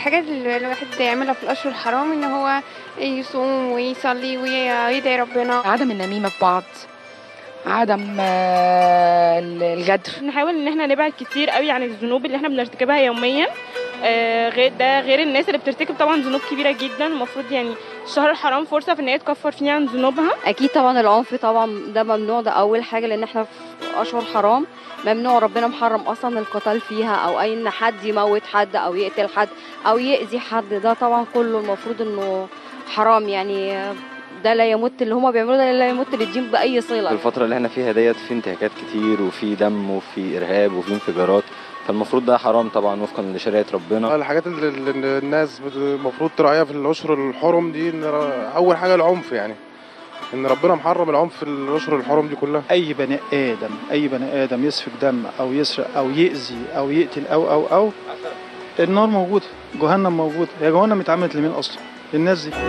الحاجات اللي الواحد يعملها في الأشهر الحرام إن هو يصوم ويصلي ويدعي ربنا عدم النميمة ببعض عدم آه، الغدر نحاول ان احنا نبعد كتير قوي عن الذنوب اللي احنا بنرتكبها يوميا آه، غير ده غير الناس اللي بترتكب طبعا ذنوب كبيره جدا المفروض يعني الشهر الحرام فرصه في ان هي تكفر فيه عن ذنوبها اكيد طبعا العنف طبعا ده ممنوع ده اول حاجه لان احنا في اشهر حرام ممنوع ربنا محرم اصلا القتال فيها او اي ان حد يموت حد او يقتل حد او يأذي حد ده طبعا كله المفروض انه حرام يعني ده لا يمت اللي هما بيعملوه ده لا يمت للدين باي صله الفترة اللي احنا فيها ديت في انتهاكات كتير وفي دم وفي إرهاب وفي انفجارات فالمفروض ده حرام طبعا وفقا لشريعة ربنا الحاجات اللي اللي الناس بت- المفروض تراعيها في الاشهر الحرم دي ان ر- اول حاجه العنف يعني ان ربنا محرم العنف في الاشهر الحرم دي كلها اي بني ادم اي بني ادم يسفك دم او يسرق او يأذي او يقتل او او او النار موجوده جهنم موجوده هي جهنم اتعملت لمين اصلا للناس دي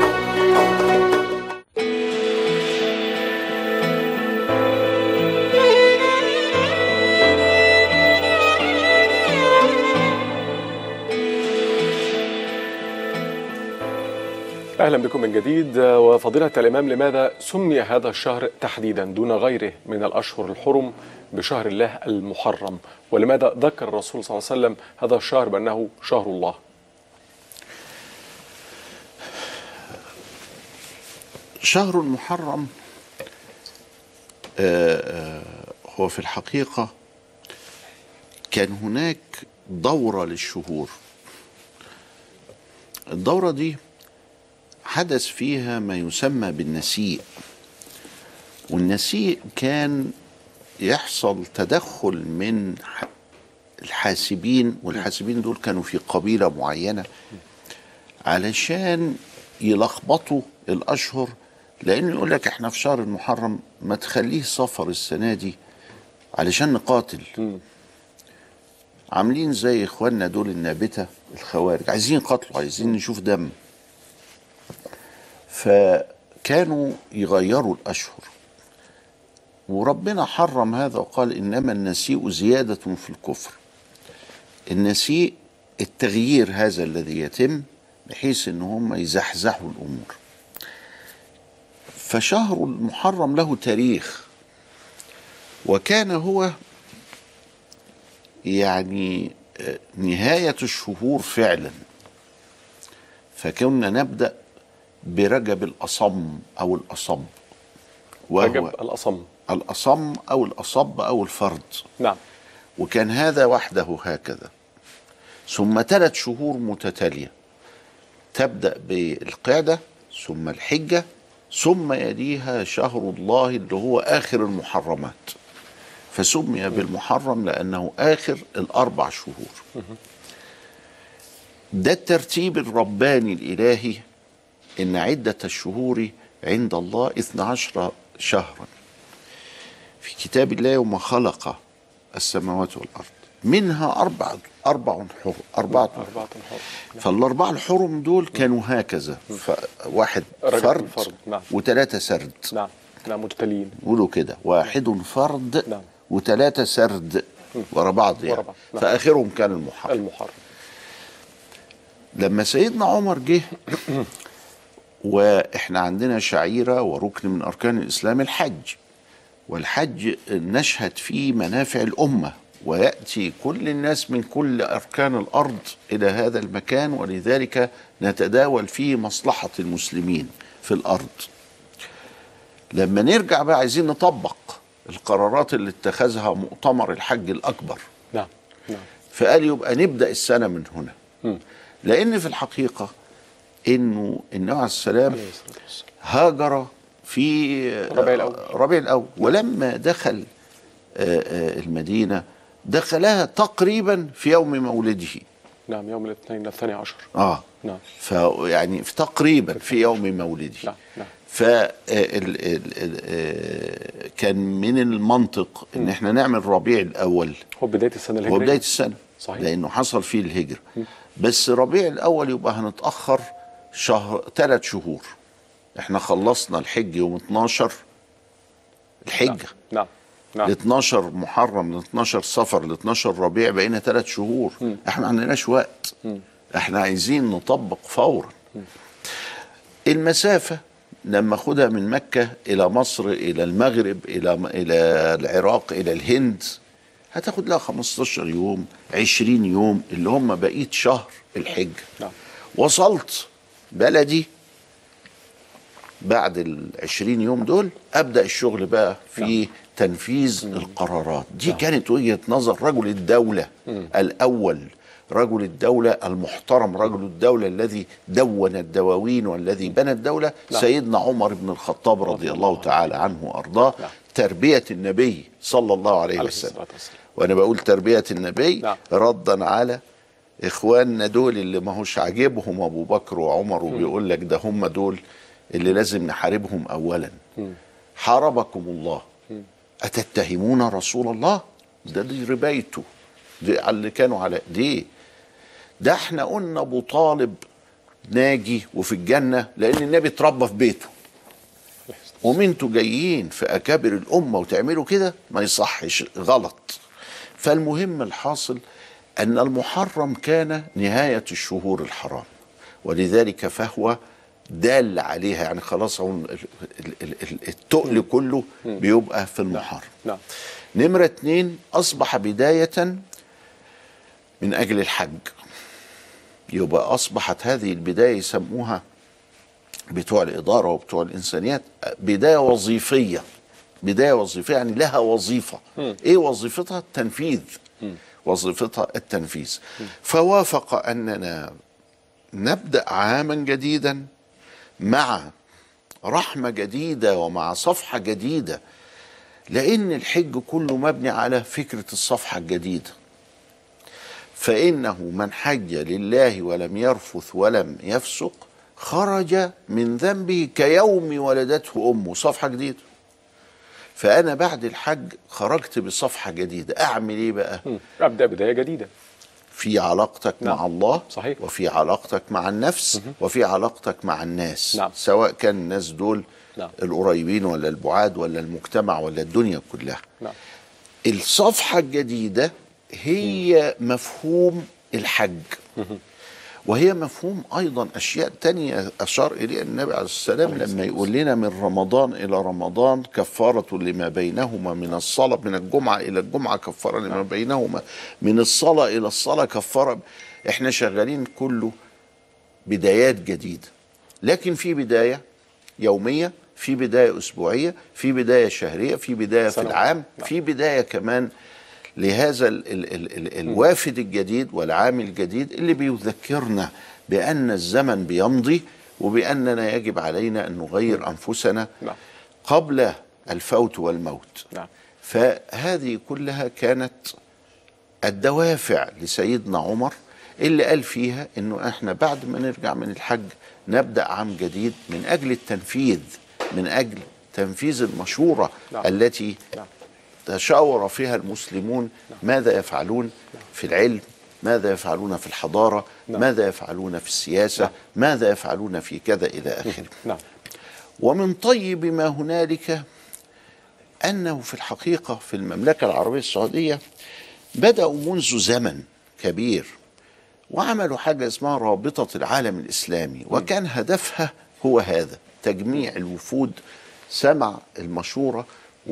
أهلا بكم من جديد وفضيلة الإمام لماذا سمي هذا الشهر تحديدا دون غيره من الأشهر الحرم بشهر الله المحرم ولماذا ذكر الرسول صلى الله عليه وسلم هذا الشهر بأنه شهر الله شهر المحرم آه، آه، هو في الحقيقة كان هناك دورة للشهور الدورة دي حدث فيها ما يسمى بالنسيء والنسيء كان يحصل تدخل من ح- الحاسبين والحاسبين دول كانوا في قبيلة معينة علشان يلخبطوا الاشهر لانه يقول لك احنا في شهر المحرم ما تخليه صفر السنه دي علشان نقاتل عاملين زي اخواننا دول النابته الخوارج عايزين يقاتلوا عايزين نشوف دم فكانوا يغيروا الاشهر وربنا حرم هذا وقال انما النسيء زياده في الكفر النسيء التغيير هذا الذي يتم بحيث ان هم يزحزحوا الامور فشهر المحرم له تاريخ وكان هو يعني آه، نهاية الشهور فعلا فكنا نبدأ برجب الأصم أو الأصب رجب الأصم الأصم أو الأصب أو الفرد نعم وكان هذا وحده هكذا ثم ثلاث شهور متتالية تبدأ بالقعدة ثم الحجة ثم يليها شهر الله اللي هو آخر المحرمات فسمي بالمحرم لأنه آخر الأربع شهور ده الترتيب الرباني الإلهي إن عدة الشهور عند الله اثنا عشر شهرا في كتاب الله يوم خلق السماوات والأرض منها أربعة أربع حر أربعة أربعة حرم فالأربعة الحرم دول كانوا هكذا واحد رجب فرد الفرد، نعم. وثلاثة سرد نعم نعم متتاليين يقولوا كده واحد فرد نعم. وثلاثة سرد ورا بعض ورا يعني بعض، نعم. فآخرهم كان المحرم المحرم لما سيدنا عمر جه واحنا عندنا شعيرة وركن من أركان الإسلام الحج والحج نشهد فيه منافع الأمة ويأتي كل الناس من كل أركان الأرض إلى هذا المكان ولذلك نتداول فيه مصلحة المسلمين في الأرض لما نرجع بقى عايزين نطبق القرارات اللي اتخذها مؤتمر الحج الأكبر نعم نعم فقال يبقى نبدأ السنة من هنا مم. لأن في الحقيقة إنه النبي عليه السلام هاجر في ربيع الأول. ربيع الأول ولما دخل آه، آه، المدينة دخلها تقريبا في يوم مولده نعم يوم الاثنين الثاني عشر اه نعم فيعني في تقريبا في يوم مولده نعم نعم ف ال- ال- ال- آه، كان من المنطق ان احنا نعمل ربيع الاول هو بداية السنة الهجرية هو بدايه السنه صحيح. لانه حصل فيه الهجره بس ربيع الاول يبقى هنتاخر شهر ثلاث شهور احنا خلصنا الحج يوم 12 الحجه نعم نعم ل 12 محرم ل 12 صفر ل 12 ربيع بقينا ثلاث شهور احنا ما عندناش وقت احنا عايزين نطبق فورا المسافة لما خدها من مكة إلى مصر إلى المغرب إلى إلى العراق إلى الهند هتاخد لها 15 يوم 20 يوم اللي هم بقية شهر الحج نعم. وصلت بلدي بعد ال 20 يوم دول ابدا الشغل بقى في تنفيذ القرارات دي كانت وجهه نظر رجل الدوله الاول رجل الدولة المحترم رجل الدولة الذي دون الدواوين والذي بنى الدولة نعم. سيدنا عمر بن الخطاب رضي الله تعالى عنه وأرضاه نعم. تربية النبي صلى الله عليه عليه وسلم الصلاة والسلام وانا بقول تربيه النبي نعم. ردا على اخواننا دول اللي ما هوش عاجبهم ابو بكر وعمر وبيقول لك ده هم دول اللي لازم نحاربهم اولا حاربكم الله اتتهمون رسول الله ده دي ربايته دي على اللي كانوا على ايديه ده احنا قلنا ابو طالب ناجي وفي الجنه لان النبي اتربى في بيته ومنتوا جايين في اكابر الامه وتعملوا كده ما يصحش غلط فالمهم الحاصل ان المحرم كان نهايه الشهور الحرام ولذلك فهو دال عليها يعني خلاص هو ال- ال- ال- ال- التقل كله بيبقى في المحرم نعم نمرة اتنين أصبح بداية من أجل الحج يبقى أصبحت هذه البداية يسموها بتوع الإدارة وبتوع الإنسانيات بداية وظيفية بداية وظيفية يعني لها وظيفة إيه وظيفتها التنفيذ وظيفتها التنفيذ فوافق أننا نبدأ عاما جديدا مع رحمة جديدة ومع صفحة جديدة لأن الحج كله مبني على فكرة الصفحة الجديدة فإنه من حج لله ولم يرفث ولم يفسق خرج من ذنبه كيوم ولدته أمه صفحة جديدة فأنا بعد الحج خرجت بصفحة جديدة أعمل إيه بقى مم. ابدا بدايه جديده في علاقتك نعم. مع الله صحيح. وفي علاقتك مع النفس وفي علاقتك مع الناس نعم. سواء كان الناس دول نعم. القريبين ولا البعاد ولا المجتمع ولا الدنيا كلها نعم الصفحة الجديدة هي مفهوم الحج وهي مفهوم أيضا أشياء تانية أشار إليها النبي عليه السلام لما يقول لنا من رمضان إلى رمضان كفارة لما بينهما من الصلاة من الجمعة إلى الجمعة كفارة لما بينهما من الصلاة إلى الصلاة كفارة إحنا شغالين كله بدايات جديدة لكن في بداية يومية في بداية أسبوعية في بداية شهرية في بداية في سنوية. العام نعم. في بداية كمان لهذا ال ال ال ال الوافد الجديد والعام الجديد اللي بيذكرنا بأن الزمن بيمضي وبأننا يجب علينا أن نغير أنفسنا نعم قبل الفوت والموت نعم فهذه كلها كانت الدوافع لسيدنا عمر اللي قال فيها انه احنا بعد ما نرجع من الحج نبدا عام جديد من اجل التنفيذ من اجل تنفيذ المشوره نعم. التي نعم. تشاور فيها المسلمون ماذا يفعلون في العلم ماذا يفعلون في الحضاره نعم. ماذا يفعلون في السياسه نعم. ماذا يفعلون في كذا الى اخره نعم ومن طيب ما هنالك انه في الحقيقه في المملكه العربيه السعوديه بداوا منذ زمن كبير وعملوا حاجه اسمها رابطه العالم الاسلامي وكان هدفها هو هذا تجميع الوفود سمع المشوره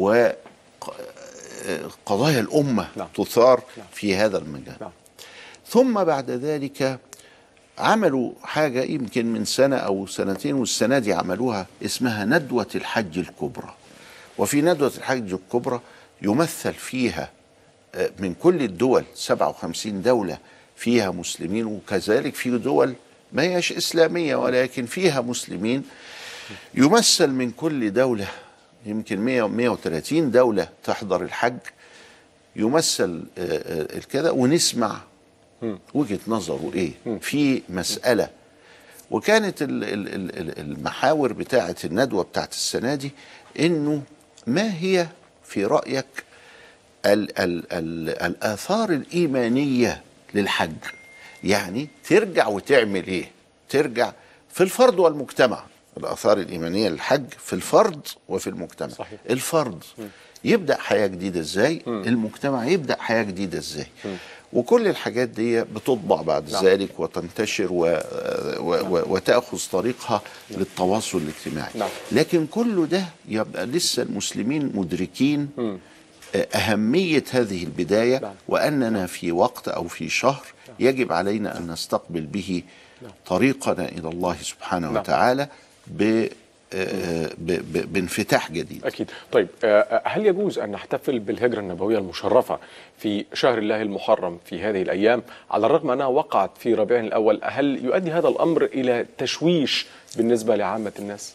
وقضايا الامه نعم. تثار نعم. في هذا المجال نعم ثم بعد ذلك عملوا حاجة يمكن من سنة أو سنتين والسنة دي عملوها اسمها ندوة الحج الكبرى وفي ندوة الحج الكبرى يمثل فيها آه، من كل الدول 57 دولة فيها مسلمين وكذلك في دول ما هيش إسلامية ولكن فيها مسلمين يمثل من كل دولة يمكن 100 130 دولة تحضر الحج يمثل آه، آه، الكذا ونسمع وجهة نظره ايه في مسألة وكانت ال- ال- ال- ال- المحاور بتاعة الندوة بتاعة السنة دي انه ما هي في رأيك ال ال ال الآثار الإيمانية للحج يعني ترجع وتعمل ايه ترجع في الفرد والمجتمع الآثار الإيمانية للحج في الفرد وفي المجتمع صحيح. الفرد يبدأ حياة جديدة ازاي المجتمع يبدأ حياة جديدة ازاي وكل الحاجات دي بتطبع بعد نعم. ذلك وتنتشر و... و... و... وتأخذ طريقها للتواصل الاجتماعي نعم. لكن كل ده يبقى لسه المسلمين مدركين مم. أهمية هذه البداية نعم. وأننا في وقت أو في شهر يجب علينا أن نستقبل به طريقنا إلى الله سبحانه نعم. وتعالى ب... آه، ب... ب... بانفتاح جديد أكيد طيب آه، هل يجوز أن نحتفل بالهجرة النبوية المشرفة في شهر الله المحرم في هذه الأيام على الرغم أنها وقعت في ربيع الأول هل يؤدي هذا الأمر إلى تشويش بالنسبة لعامة الناس؟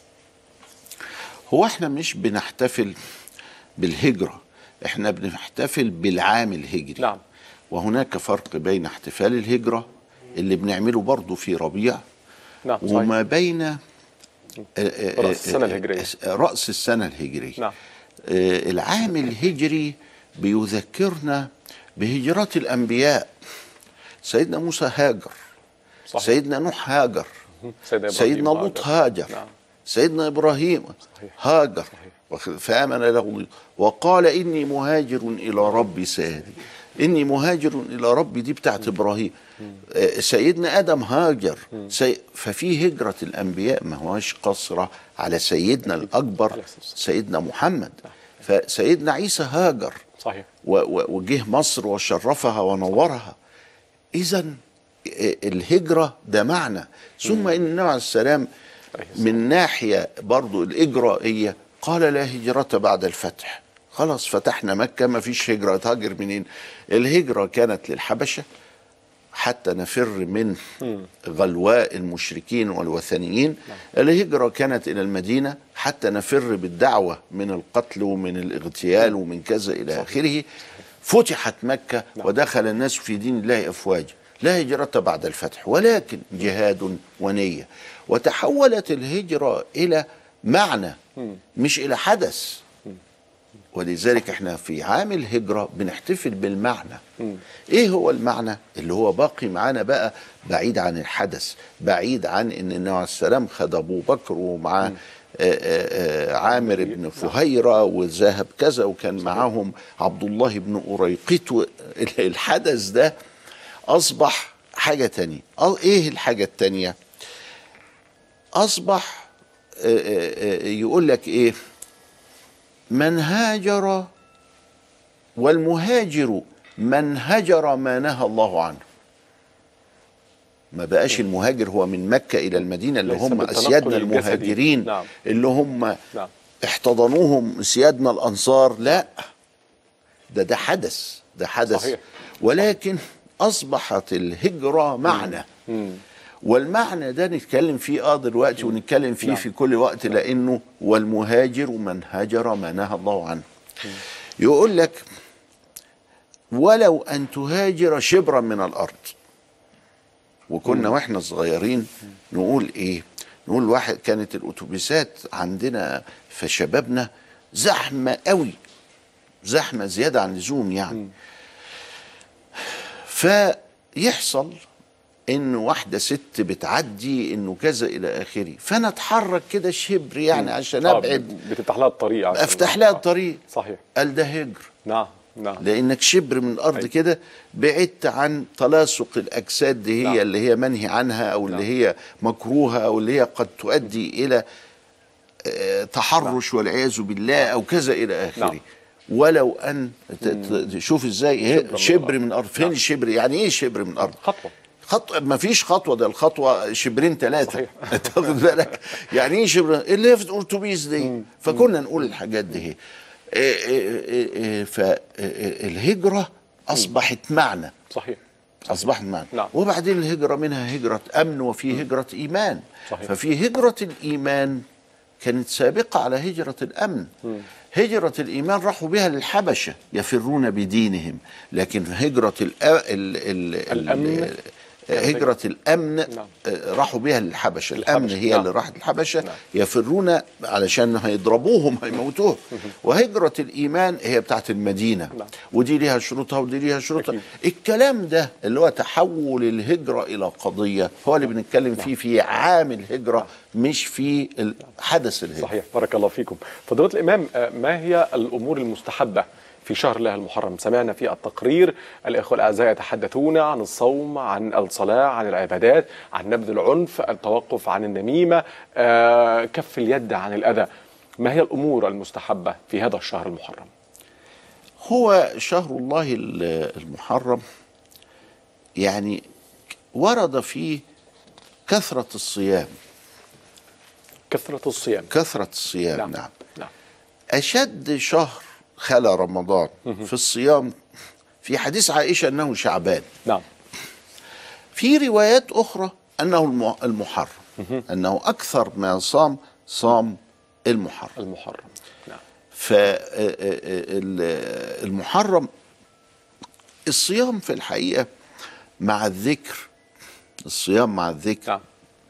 هو احنا مش بنحتفل بالهجرة احنا بنحتفل بالعام الهجري نعم. وهناك فرق بين احتفال الهجرة اللي بنعمله برضه في ربيع نعم صحيح وما بين آه، آه، رأس السنة آه، الهجرية. آه، رأس السنة الهجرية نعم آه، العام الهجري بيذكرنا بهجرات الأنبياء سيدنا موسى هاجر صحيح سيدنا نوح هاجر سيدنا, سيدنا إبراهيم لوط وهاجر. هاجر نعم سيدنا ابراهيم صحيح. هاجر صحيح. وخ- فامن له وقال اني مهاجر الى ربي سيهدي اني مهاجر الى ربي دي بتاعت ابراهيم آه، سيدنا ادم هاجر سي ففي هجره الانبياء ما هواش قصره على سيدنا الاكبر عليه الصلاة والسلام. سيدنا محمد فسيدنا عيسى هاجر صحيح و- و- وجه مصر وشرفها ونورها اذا الهجره ده معنى ثم ان النبي عليه السلام عليه الصلاة من ناحيه برضو الاجرائيه قال لا هجره بعد الفتح خلاص فتحنا مكه ما فيش هجره تهاجر منين الهجره كانت للحبشه حتى نفر من غلواء المشركين والوثنيين الهجرة كانت إلى المدينة حتى نفر بالدعوة من القتل ومن الاغتيال ومن كذا إلى آخره فتحت مكة ودخل الناس في دين الله أفواجا لا هجرة بعد الفتح ولكن جهاد ونية وتحولت الهجرة إلى معنى مش إلى حدث ولذلك احنا في عام الهجرة بنحتفل بالمعنى ايه هو المعنى اللي هو باقي معانا بقى بعيد عن الحدث بعيد عن ان النبي عليه السلام خد ابو بكر ومعاه آه، آه، آه، عامر بن فهيرة وذهب كذا وكان معاهم عبد الله بن أريقط و- الحدث ده أصبح حاجة تانية أه، ايه الحاجة التانية أصبح آه، آه، آه، يقول لك ايه من هاجر والمهاجر من هجر ما نهى الله عنه ما بقاش المهاجر هو من مكة إلى المدينة اللي ليس هم بالتنقل أسيادنا الجسدي. المهاجرين نعم. اللي هم نعم احتضنوهم سيادنا الأنصار لا ده ده حدث ده حدث صحيح. ولكن أصبحت الهجرة معنى مم. والمعنى ده نتكلم فيه اه دلوقتي ونتكلم فيه نعم. في كل وقت لانه والمهاجر من هاجر ما نهى الله عنه يقول لك ولو ان تهاجر شبرا من الارض وكنا واحنا صغيرين نقول ايه نقول واحد كانت الاتوبيسات عندنا في شبابنا زحمه قوي زحمه زياده عن اللزوم يعني فيحصل ان واحده ست بتعدي انه كذا الى اخره فانا اتحرك كده شبر يعني عشان آه، ابعد بتفتح لها الطريق عشان- افتح لها الطريق صحيح قال ده هجر نعم نعم لانك شبر من الارض أيوة. كده بعدت عن تلاصق الاجساد دي هي نعم. اللي هي منهي عنها او اللي نعم. هي مكروهه او اللي هي قد تؤدي الى آه، تحرش والعياذ بالله او كذا الى اخره نعم. ولو ان ت- ت- شوف ازاي هي- شبر من شبر الأرض. من الارض فين نعم. الشبر يعني ايه شبر من الارض خطوة خطوة ما فيش خطوة ده الخطوة شبرين ثلاثة صحيح. تاخد بالك يعني ايه شبر اللي هي في الأتوبيس دي فكنا نقول الحاجات دي فالهجرة أصبحت معنى صحيح أصبحت معنى نعم. وبعدين الهجرة منها هجرة أمن وفي هجرة إيمان صحيح. ففي هجرة الإيمان كانت سابقة على هجرة الأمن هجرة الإيمان راحوا بها للحبشة يفرون بدينهم لكن هجرة الأ... ال... ال... ال- الأمن. هجرة الأمن نعم. آه، راحوا بها للحبشة الحبشة، الأمن هي نعم. اللي راحت الحبشة نعم. يفرون علشان هيضربوهم هيموتوهم وهجرة الإيمان هي بتاعت المدينة نعم. ودي ليها شروطها ودي ليها شروطها أكيد. الكلام ده اللي هو تحول الهجرة إلى قضية هو اللي بنتكلم فيه في عام الهجرة مش في ال- حدث الهجرة صحيح بارك الله فيكم فضيلة الإمام آه، ما هي الأمور المستحبة في شهر الله المحرم سمعنا في التقرير الإخوة الأعزاء يتحدثون عن الصوم عن الصلاة عن العبادات عن نبذ العنف التوقف عن النميمة آه، كف اليد عن الأذى ما هي الأمور المستحبة في هذا الشهر المحرم هو شهر الله ال- المحرم يعني ورد فيه كثرة الصيام كثرة الصيام كثرة الصيام نعم. نعم, نعم. نعم. أشد شهر خلا رمضان في الصيام في حديث عائشة أنه شعبان نعم في روايات أخرى أنه الم- المحرم أنه أكثر ما صام صام المحرم المحرم نعم فالمحرم الصيام في الحقيقة مع الذكر الصيام مع الذكر نعم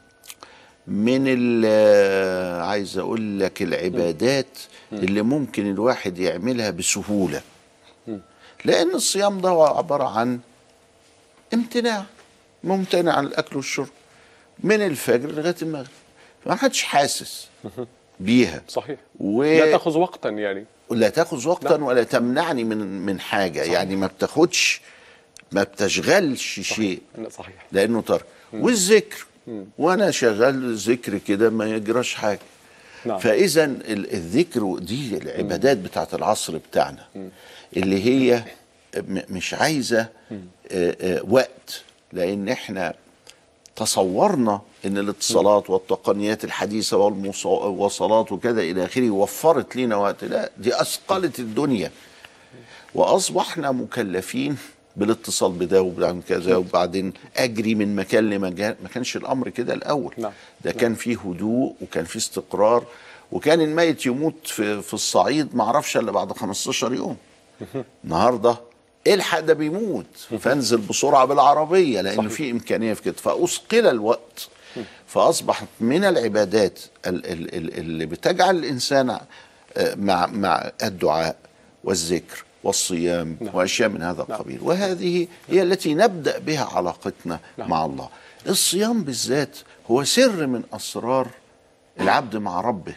من ال- عايز اقول لك العبادات اللي ممكن الواحد يعملها بسهولة لان الصيام ده هو عبارة عن امتناع ممتنع عن الاكل والشرب من الفجر لغاية المغرب ما حدش حاسس بيها صحيح و... لا تأخذ وقتا يعني لا تاخذ وقتا نعم. ولا تمنعني من من حاجه صحيح. يعني ما بتاخدش ما بتشغلش شيء صحيح لانه ترك والذكر وانا شغال ذكر كده ما يجراش حاجه نعم. فاذا ال- الذكر دي العبادات بتاعت العصر بتاعنا اللي هي م- مش عايزه آه، آه، وقت لان احنا تصورنا ان الاتصالات والتقنيات الحديثه والمواصلات وكذا الى اخره وفرت لنا وقت لا دي اثقلت الدنيا واصبحنا مكلفين بالاتصال بده وبعدين كذا وبعدين اجري من مكان لمكان ما كانش الامر كده الاول نعم. ده كان فيه هدوء وكان فيه استقرار وكان الميت يموت في في الصعيد ما اعرفش الا بعد 15 يوم النهارده الحق ده بيموت فانزل بسرعه بالعربيه لان صحيح. في امكانيه في كده فاثقل الوقت فاصبحت من العبادات ال- ال- ال- اللي بتجعل الانسان آه، مع مع الدعاء والذكر والصيام نعم. واشياء من هذا القبيل وهذه هي التي نبدا بها علاقتنا نعم. مع الله الصيام بالذات هو سر من اسرار العبد مع ربه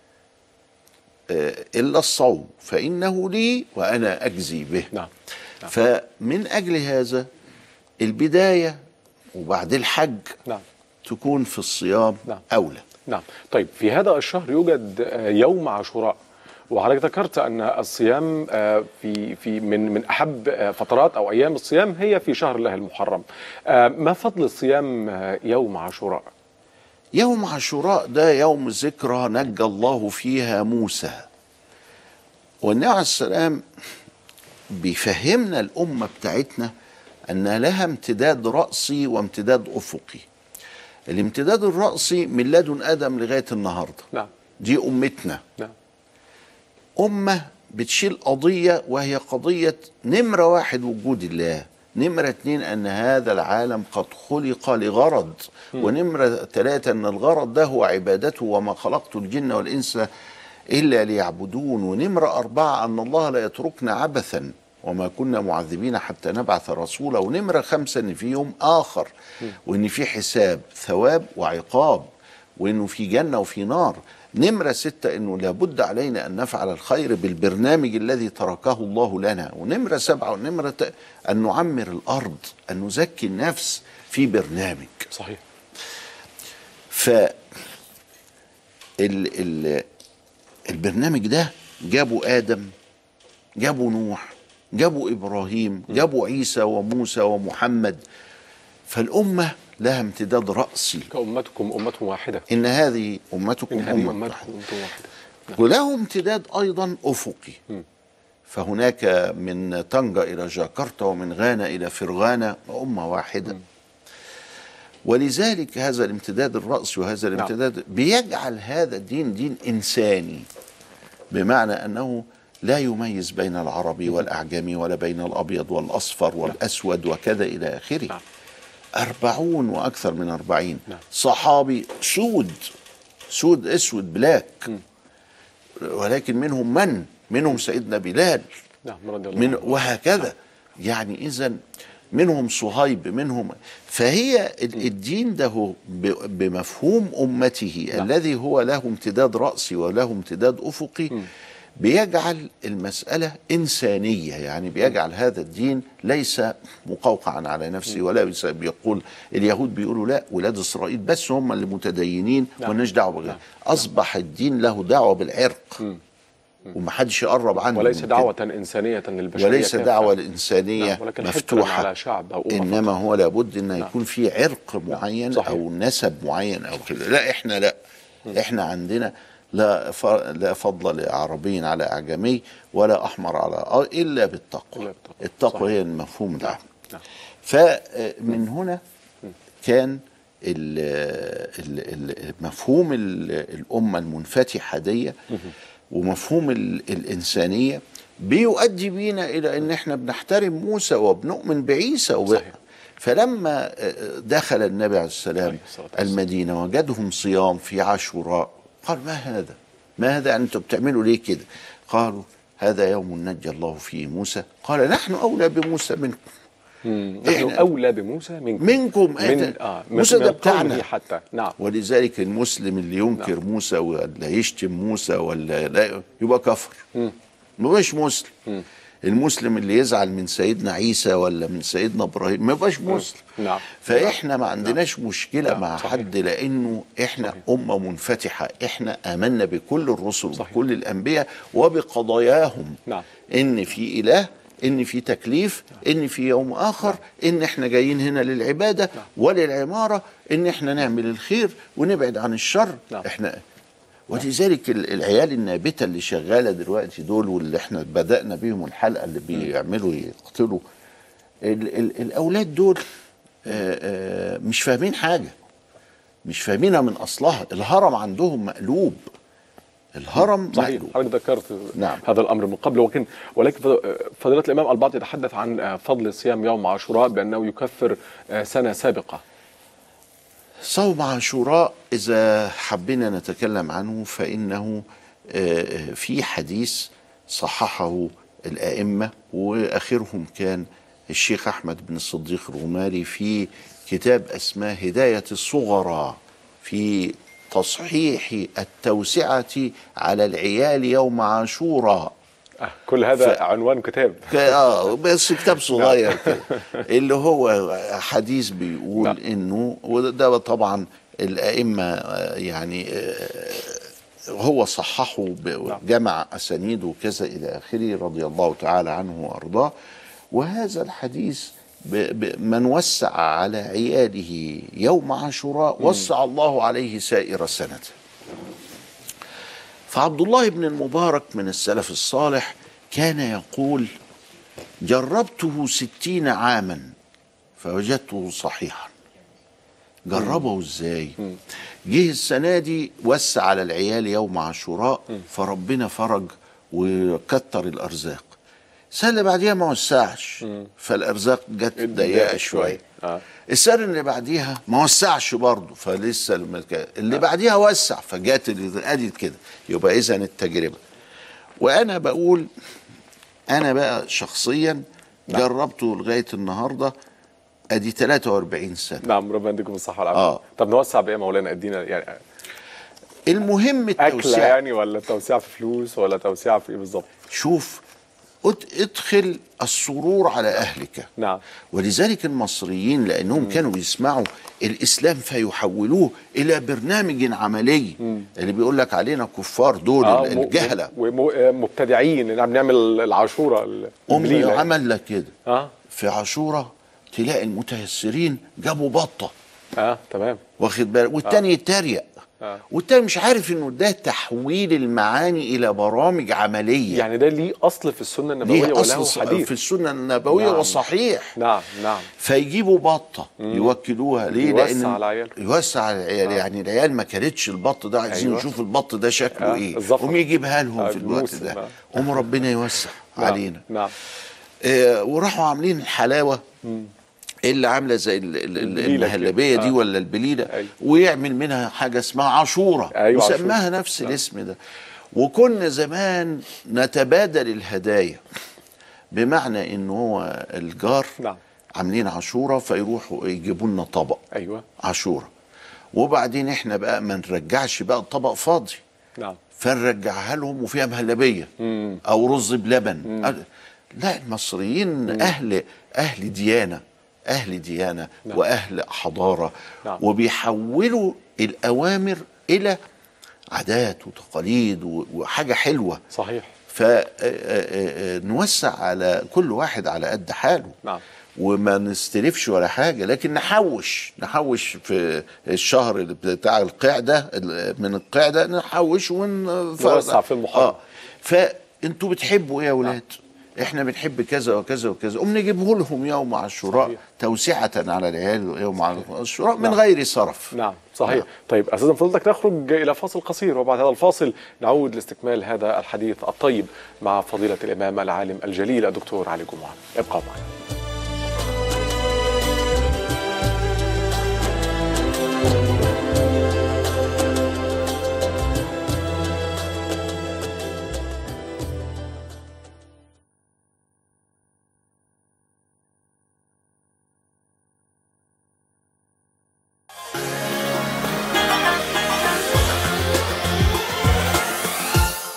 آه، الا الصوم فانه لي وانا اجزي به نعم نعم. فمن اجل هذا البدايه وبعد الحج نعم تكون في الصيام نعم. اولى نعم طيب في هذا الشهر يوجد آه، يوم عاشوراء وحضرتك ذكرت ان الصيام آه، في في من من احب آه، فترات او ايام الصيام هي في شهر الله المحرم آه، ما فضل الصيام آه، يوم عاشوراء يوم عاشوراء ده يوم ذكرى نجى الله فيها موسى والنبي عليه السلام بيفهمنا الأمة بتاعتنا أن لها امتداد رأسي وامتداد أفقي الامتداد الرأسي من لدن آدم لغاية النهاردة نعم دي أمتنا نعم أمة بتشيل قضية وهي قضية نمرة واحد وجود الله نمرة اتنين أن هذا العالم قد خلق لغرض ونمرة ثلاثة أن الغرض ده هو عبادته وما خلقت الجن والإنس إلا ليعبدون ونمرة أربعة أن الله لا يتركنا عبثا وما كنا معذبين حتى نبعث رسولا ونمرة خمسة أن في يوم آخر وأن في حساب ثواب وعقاب وانه في جنه وفي نار نمره سته انه لابد علينا ان نفعل الخير بالبرنامج الذي تركه الله لنا ونمره سبعه ونمره ت- ان نعمر الارض ان نزكي النفس في برنامج صحيح ف ال ال البرنامج ده جابوا ادم جابوا نوح جابوا ابراهيم جابوا عيسى وموسى ومحمد فالامه لها امتداد راسي كأمتكم أمة واحدة ان هذه امتكم إن هذه امه أمتكم واحدة. أمة واحدة وله امتداد ايضا افقي مم. فهناك من طنجة الى جاكرتا ومن غانا الى فرغانا امه واحده ولذلك هذا الامتداد الرأسي وهذا الامتداد بيجعل هذا الدين دين إنساني بمعنى أنه لا يميز بين العربي والأعجمي ولا بين الأبيض والأصفر والأسود وكذا إلى آخره نعم. أربعون وأكثر من أربعين نعم. صحابي سود سود أسود بلاك مم. ولكن منهم من منهم سيدنا بلال نعم رضي الله من عنه. وهكذا يعني اذا منهم صهيب منهم فهي ال- الدين ده هو ب- بمفهوم امته نعم. الذي هو له امتداد راسي وله امتداد افقي بيجعل المسألة إنسانية يعني بيجعل هذا الدين ليس مقوقعا على نفسه ولا بيس- بيقول اليهود بيقولوا لا ولاد إسرائيل بس هم اللي متدينين نعم. وناش دعوة بغير أصبح الدين له دعوة بالعرق ومحدش يقرب عنه وليس من كده. دعوة إنسانية للبشرية وليس كافة. دعوة الإنسانية نعم، ولكن حكرا مفتوحة على شعب أو أمة إنما هو لابد إن يكون في عرق معين صحيح. أو نسب معين أو كده لا إحنا لا إحنا عندنا لا ف... لا فضل لعربي على أعجمي ولا أحمر على أ- إلا بالتقوى إلا بالتقوى. التقوى صحيح. هي المفهوم العام نعم. فمن هنا كان ال- ال- ال- مفهوم ال- الأمة المنفتحة دي ومفهوم ال- الإنسانية بيؤدي بينا إلى أن احنا بنحترم موسى وبنؤمن بعيسى وب... صحيح. فلما دخل النبي عليه السلام عليه الصلاة والسلام. المدينة وجدهم صيام في عاشوراء قال ما هذا ما هذا أنتم بتعملوا ليه كده قالوا هذا يوم نجى الله فيه موسى قال نحن أولى بموسى منكم مم. نحن إحنا- أولى بموسى منكم منكم من إحنا- آه موسى من ده قومه بتاعنا حتى نعم ولذلك المسلم اللي ينكر نعم. موسى ولا يشتم موسى ولا لا يبقى كفر مم. ما يبقاش مسلم مم. المسلم اللي يزعل من سيدنا عيسى ولا من سيدنا ابراهيم ما يبقاش مسلم نعم فاحنا ما عندناش مشكله نعم، مع صحيح. حد لانه احنا صحيح. امه منفتحه احنا امنا بكل الرسل صحيح. وكل الانبياء وبقضاياهم نعم ان في اله ان في تكليف ان في يوم اخر ان احنا جايين هنا للعباده وللعماره ان احنا نعمل الخير ونبعد عن الشر نعم. احنا ولذلك ال- العيال النابته اللي شغاله دلوقتي دول واللي احنا بدانا بيهم الحلقه اللي بيعملوا يقتلوا ال ال الاولاد دول آه، آه، مش فاهمين حاجه مش فاهمينها من اصلها الهرم عندهم مقلوب الهرم صحيح مقلوب حضرتك ذكرت نعم. هذا الامر من قبل ولكن ولكن فض- فضيله الامام البعض يتحدث عن آه، فضل صيام يوم عاشوراء بانه يكفر آه، سنه سابقه صوم عاشوراء إذا حبينا نتكلم عنه فإنه آه، في حديث صححه الأئمة وآخرهم كان الشيخ أحمد بن الصديق الغماري في كتاب اسمه هداية الصغرى في تصحيح التوسعة على العيال يوم عاشوراء آه، كل هذا ف- عنوان كتاب ك- اه بس كتاب صغير كده اللي هو حديث بيقول نعم. انه وده طبعا الائمه آه، يعني آه، هو صححه ب- جمع اسانيد وكذا الى اخره رضي الله تعالى عنه وارضاه وهذا الحديث ب- ب- من وسع على عياله يوم عاشوراء وسع الله عليه سائر السنه فعبد الله بن المبارك من السلف الصالح كان يقول جربته ستين عاما فوجدته صحيحا جربه ازاي جه السنة دي وسع على العيال يوم عاشوراء فربنا فرج وكتر الأرزاق السنة اللي بعديها ما وسعش فالأرزاق جت ضيقة شوية آه. السنة اللي بعديها ما وسعش برضه فلسه الملك- اللي بعديها وسع فجات اللي- ادي كده يبقى اذا التجربه وانا بقول انا بقى شخصيا جربته لغايه النهارده ادي 43 سنه نعم ربنا يديكم الصحه والعافيه آه. طب نوسع بايه يا مولانا ادينا يعني المهم اكله التوسعه يعني ولا توسيع في فلوس ولا توسيع في ايه بالظبط شوف اد- ادخل السرور على اهلك نعم ولذلك المصريين لانهم كانوا بيسمعوا الاسلام فيحولوه الى برنامج عملي اللي بيقول لك علينا كفار دول آه، م- الجهله وم- آه، مبتدعين نعم نعمل العاشوره امي البليلة. عمل لك كده اه في عاشوره تلاقي المتيسرين جابوا بطه اه تمام واخد بالك والتاني يتريق آه. والتاني مش عارف انه ده تحويل المعاني الى برامج عمليه يعني ده ليه اصل في السنه النبويه ليه وله اصل ص- حديث في السنه النبويه نعم. وصحيح نعم نعم فيجيبوا بطه يوكلوها ليه يوسع لان على عياله. يوسع على العيال يعني العيال ما كلتش البط ده عايزين أيوة. نشوف البط ده شكله آه، ايه الظفر. قوم يجيبها لهم آه، في الوقت الموسم، ده آه. قوم ربنا يوسع نعم. علينا نعم آه، وراحوا عاملين الحلاوه اللي عامله زي ال- ال- ال- البليلة المهلبيه كده. دي آه. ولا البليله أيوة. ويعمل منها حاجه اسمها عاشوره أيوة، وسماها عاشورة. نفس الاسم ده وكنا زمان نتبادل الهدايا بمعنى ان هو الجار نعم عاملين عاشوره فيروحوا يجيبوا لنا طبق ايوه عاشوره وبعدين احنا بقى ما نرجعش بقى الطبق فاضي نعم فنرجعها لهم وفيها مهلبيه مم. او رز بلبن أ- لا المصريين اهل اهل ديانه اهل ديانه نعم. واهل حضاره نعم. وبيحولوا الاوامر الى عادات وتقاليد و- وحاجه حلوه صحيح فنوسع على كل واحد على قد حاله نعم وما نستلفش ولا حاجه لكن نحوش نحوش في الشهر اللي بتاع القعده من القعده نحوش ون نوسع في المحرم. اه فانتوا بتحبوا ايه يا اولاد؟ احنا بنحب كذا وكذا وكذا قوم نجيبه لهم يوم عاشوراء صحيح. توسعه على العيال يوم عاشوراء من نعم. غير صرف نعم صحيح طيب أستاذ فضلتك نخرج إلى فاصل قصير وبعد هذا الفاصل نعود لاستكمال هذا الحديث الطيب مع فضيلة الإمام العالم الجليل الدكتور علي جمعة ابقى معنا